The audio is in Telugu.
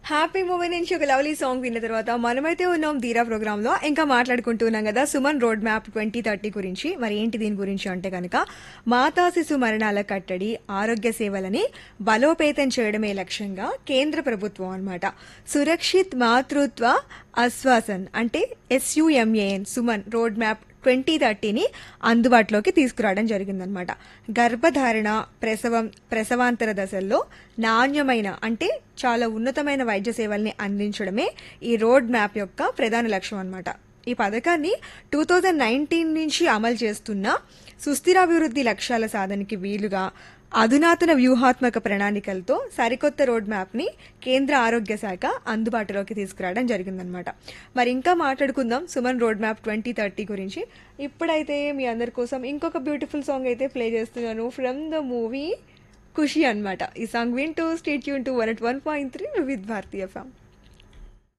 హ్యాపీ మూవీ నుంచి ఒక లవ్లీ సాంగ్ విన్న తర్వాత మనమైతే ఉన్నాం ధీరా ప్రోగ్రామ్ లో ఇంకా మాట్లాడుకుంటున్నాం కదా Suman road map twenty thirty గురించి మరి ఏంటి దీని గురించి అంటే కనుక మాతా శిశు మరణాల కట్టడి ఆరోగ్య సేవలని బలోపేతం చేయడమే లక్ష్యంగా కేంద్ర ప్రభుత్వం అన్నమాట సురక్షిత్ మాతృత్వ ఆశ్వాసన్ అంటే S U M A N Suman road map twenty థర్టీని అందుబాటులోకి తీసుకురావడం జరిగిందనమాట గర్భధారణ ప్రసవం ప్రసవాంతర దశల్లో నాణ్యమైన అంటే చాలా ఉన్నతమైన వైద్య సేవల్ని అందించడమే ఈ రోడ్ మ్యాప్ యొక్క ప్రధాన లక్ష్యం అన్నమాట ఈ పథకాన్ని టూ థౌజండ్ నైన్టీన్ నుంచి అమలు చేస్తున్న సుస్థిరాభివృద్ధి లక్ష్యాల సాధనకి వీలుగా అధునాతన వ్యూహాత్మక ప్రణాళికలతో సరికొత్త రోడ్ మ్యాప్ని కేంద్ర ఆరోగ్య శాఖ అందుబాటులోకి తీసుకురావడం జరిగిందనమాట మరి ఇంకా మాట్లాడుకుందాం Suman road map twenty thirty గురించి ఇప్పుడైతే మీ అందరి కోసం ఇంకొక బ్యూటిఫుల్ సాంగ్ అయితే ప్లే చేస్తున్నాను ఫ్రమ్ ద మూవీ ఖుషి అన్నమాట ఈ సాంగ్ వింటూ స్టేట్ యూన్ to one at one point three with Bharatiya ఫ్యామ్